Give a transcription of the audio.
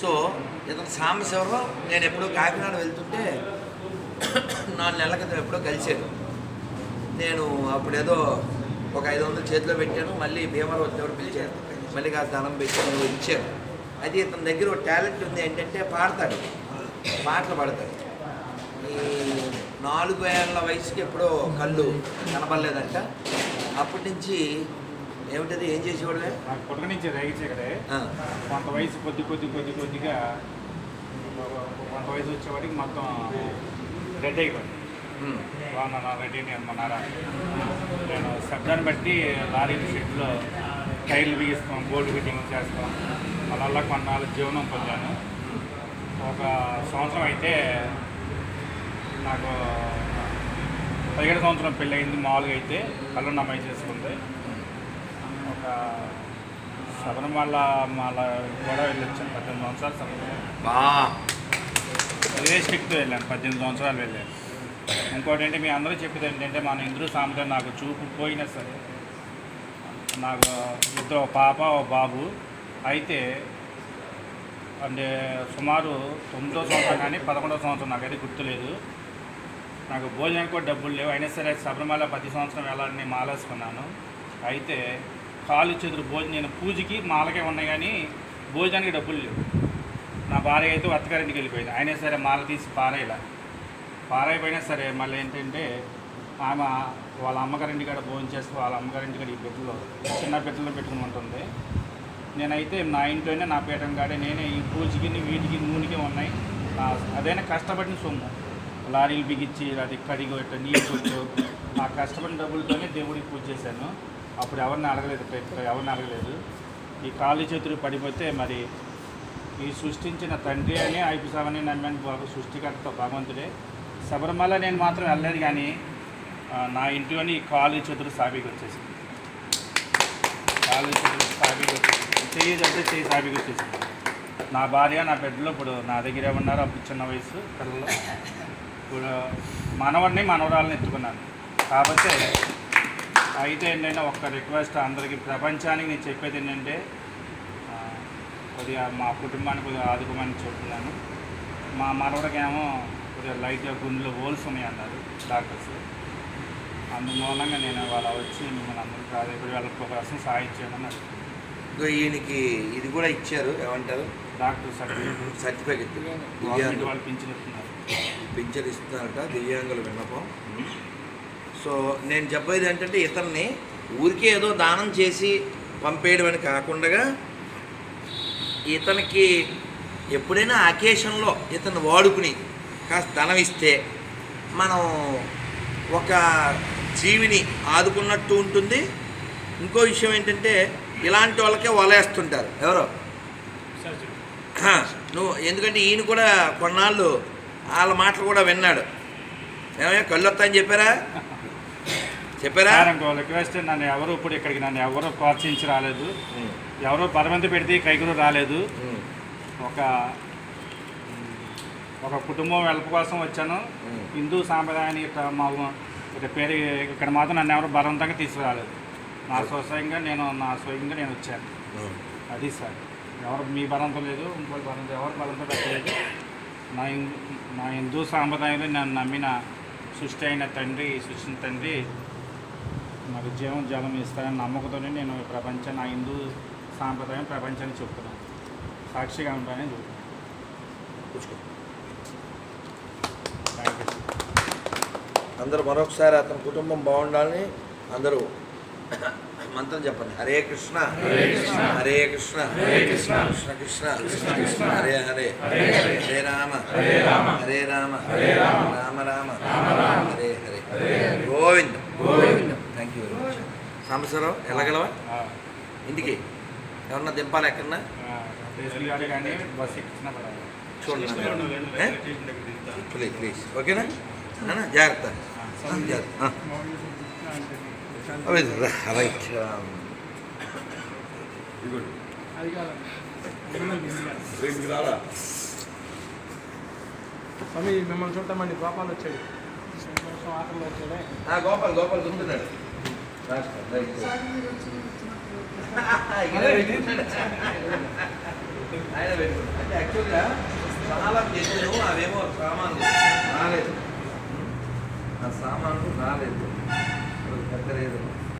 So ఇతను సాంబశివరావు నేను ఎప్పుడో కాకినాడ వెళ్తుంటే నాలుగు నెలల క్రితం ఎప్పుడో కలిశాను నేను అప్పుడు ఏదో ఒక ఐదు వందలు చేతిలో పెట్టాను మళ్ళీ భీమవరం వచ్చేవాడు పిలిచాను మళ్ళీ కాస్త ధనం పెట్టాను ఇచ్చాను అది ఇతని దగ్గర ఒక టాలెంట్ ఉంది ఏంటంటే పాడతాడు పాటలు పాడతాడు ఈ నాలుగు ఏళ్ళ వయసుకి ఎప్పుడో కళ్ళు కనపడలేదంట అప్పటి నుంచి ఏమిటది ఏం చేసేవాడువే నాకు పుట్టక నుంచి రైతు ఇక్కడే ఆ, కొంత వయసు కొద్ది కొద్ది కొద్ది కొద్దిగా కొంత వయసు వచ్చేవాడికి మొత్తం రెడ్ అయిపోయింది ఉమ్, బాగున్నా రెడీ అనుకున్నారా నేను శబ్దాన్ని బట్టి లారీ షెడ్లో టైర్లు బిగిస్తాం బోల్డ్ ఫిట్టింగ్ చేస్తాం అలా కొన్నాళ్ళు జీవనం పొందాను ఒక సంవత్సరం అయితే నాకు పదిహేడు సంవత్సరం పెళ్ళి అయింది మామూలుగా అయితే కళ్ళు నమ్మాయి చేసుకుంది ఒక శబరిమల మాల కూడా వెళ్ళొచ్చాను పద్దెనిమిది సంవత్సరాలు శబరిమల బా ఇదే స్టిక్తో వెళ్ళాను పద్దెనిమిది సంవత్సరాలు వెళ్ళాను ఇంకోటి ఏంటి మీ అందరూ చెప్పేది ఏంటంటే మన ఇంద్రు సామెత నాకు చూపు పోయినా సరే నాకు ఇద్దరు ఒక పాప ఒక బాబు అయితే అంటే సుమారు తొమ్మిదో సంవత్సరం కానీ పదకొండో సంవత్సరం నాకైతే గుర్తులేదు నాకు భోజనానికి కూడా డబ్బులు లేవు అయినా సరే శబరిమల ప్రతి సంవత్సరం వెళ్ళాలని మాలేసుకున్నాను అయితే కాలు చేతులు భోజనం నేను పూజకి మాలకే ఉన్నాయి కానీ భోజనానికి డబ్బులు లేవు నా భార్య అయితే అత్తగారింటికి వెళ్ళిపోయింది అయినా సరే మాల తీసి పారేయలా పారైపోయినా సరే మళ్ళీ ఏంటంటే ఆమె వాళ్ళ అమ్మగారింటి కాడ భోజనం చేస్తూ వాళ్ళ అమ్మగారింటి కాడ ఈ బిడ్డలో చిన్న బిడ్డలో పెట్టుకుని ఉంటుంది నేనైతే నా ఇంట్లోనే నా పీఠం కాడే నేనే ఈ పూజకి వీటికి నూనెకి ఉన్నాయి నా- అదైనా కష్టపడిన సొమ్ము లారీలు బిగించి అది కడిగి ఇట్లా నీళ్ళు కొట్టు ఆ కష్టపడిన డబ్బులతోనే దేవుడికి పూజ చేశాను అప్పుడు ఎవరిని అడగలేదు ఇట్లా ఎవరిని అడగలేదు ఈ కాళ్ళు చేతులు పడిపోతే మరి ఈ సృష్టించిన తండ్రి అని ఐపిసావని నమ్మాను బాబు సృష్టికర్త భగవంతుడే శబరిమల నేను మాత్రం వెళ్ళలేదు కానీ ఆ, నా ఇంట్లోని ఈ కాలు చేతులు సాబీకి వచ్చేసింది కాలు చేతులు సాబీకి వచ్చేసింది చెయ్యి చెప్తే చెయ్యి సాబీకి వచ్చేసింది నా భార్య నా బిడ్డలు ఇప్పుడు నా దగ్గర ఉన్నారు అప్పుడు చిన్న వయసు పిల్లలు ఇప్పుడు మనవడిని మనవరాలని ఎత్తుకున్నాను కాబట్టి అయితే ఏంటంటే ఒక్క రిక్వెస్ట్ అందరికీ ప్రపంచానికి నేను చెప్పేది ఏంటంటే ఆ, కొద్దిగా మా కుటుంబాన్ని కొద్దిగా ఆదుకోమని చెప్తున్నాను మా మనవడికేమో కొద్దిగా లైట్గా గుండెలో హోల్స్ ఉన్నాయి అన్నారు డాక్టర్స్ అందుమూలంగా నేను వాళ్ళ వచ్చి మిమ్మల్ని అందరికీ ఆదాయపడి వాళ్ళకి కోసం సాయం చేయమని అడుగుతున్నాను. ఇదిగో ఈయనకి ఇది కూడా ఇచ్చారు ఏమంటారు డాక్టర్ సర్టిఫికేట్ సర్టిఫికెట్ గవర్నమెంట్ దివ్యాంగులు వాళ్ళు పింఛన్ ఇస్తున్నారు పింఛన్ ఇస్తున్నారట దివ్యాంగుల విన్నపం సో నేను చెప్పేది ఏంటంటే ఇతన్ని ఊరికే ఏదో దానం చేసి పంపేయడం అని కాకుండా ఇతనికి ఎప్పుడైనా అకేషన్లో ఇతను వాడుకుని కాస్త ధనం ఇస్తే మనం ఒక జీవిని ఆదుకున్నట్టు ఉంటుంది ఇంకో విషయం ఏంటంటే ఇలాంటి వాళ్ళకే వలేస్తుంటారు ఎవరో హా, నువ్వు ఎందుకంటే ఈయన కూడా కొన్నాళ్ళు వాళ్ళ మాటలు కూడా విన్నాడు ఏమయ్యా కళ్ళు వస్తాయని చెప్పారా చెప్పారా సార్ ఇంకో రిక్వెస్ట్ నన్ను ఎవరు ఇప్పుడు ఇక్కడికి నన్ను ఎవరు ప్రోత్సహించి రాలేదు ఉమ్, ఎవరో పరమంతి పెడితే కైకులు రాలేదు ఉమ్, ఒక ఒక కుటుంబం వెల్ప కోసం వచ్చాను ఉమ్. హిందూ సాంప్రదాయాన్ని ఇట్లా మా ఇట్లా పేరు ఇక్కడ మాత్రం నన్ను ఎవరు బలవంతంగా తీసుకురాలేదు నా స్వయంగా నేను నా స్వయంగా నేను వచ్చాను ఉమ్. అది సార్ ఎవరు మీ బలంతో లేదు ఇంకోటి బలంతో ఎవరు బలంతో పెట్టలేదు నా హిం- నా హిందూ సాంప్రదాయంలో నన్ను నమ్మిన సృష్టి అయిన తండ్రి సృష్టిన తండ్రి నాకు జీవం జలం ఇస్తానని నమ్మకంతోనే నేను ఈ ప్రపంచం నా హిందూ సాంప్రదాయం ప్రపంచాన్ని చెప్తున్నాను సాక్షిగా ఉంటానని చెప్తున్నాను కూర్చో. థ్యాంక్ యూ అందరూ మరొకసారి అతని కుటుంబం బాగుండాలని అందరూ మంత్రం చెప్పండి Hare Krishna Hare Krishna Hare Krishna Hare Krishna Krishna Krishna Krishna Krishna Hare Hare Hare Rama Hare Rama Hare Rama Hare Rama Rama Rama Hare Hare Govindam Govindam thank you very much Sambeswararao వెళ్ళగలవా ఇంటికి ఎవరన్నా దింపాలి ఎక్కడన్నా దేశీ గారు కానీ బస్ ఎక్కించిన పర్వాలేదు. చూడండి ఏ? ప్లీజ్ ప్లీజ్ ఓకేనా నాన్న, జాగ్రత్త ఆ, జాగ్రత్త ఆ. అవి ర- రైట్ ఆమ్. స్వామి మిమ్మల్ని చూడటామండి గోపాల్ వచ్చాడు సంతోషం ఆటలు వచ్చాడే ఆ, గోపాల్ గోపాల్ గుంటున్నాడు రైట్. అదే ఇది. ఆయన పెట్టుకున్నాడు అంటే యాక్చువల్గా చాలా తెచ్చాను అవేమో సామాన్లు రాలేదు ఆ సామాన్లు రాలేదు పెద్ద లేదు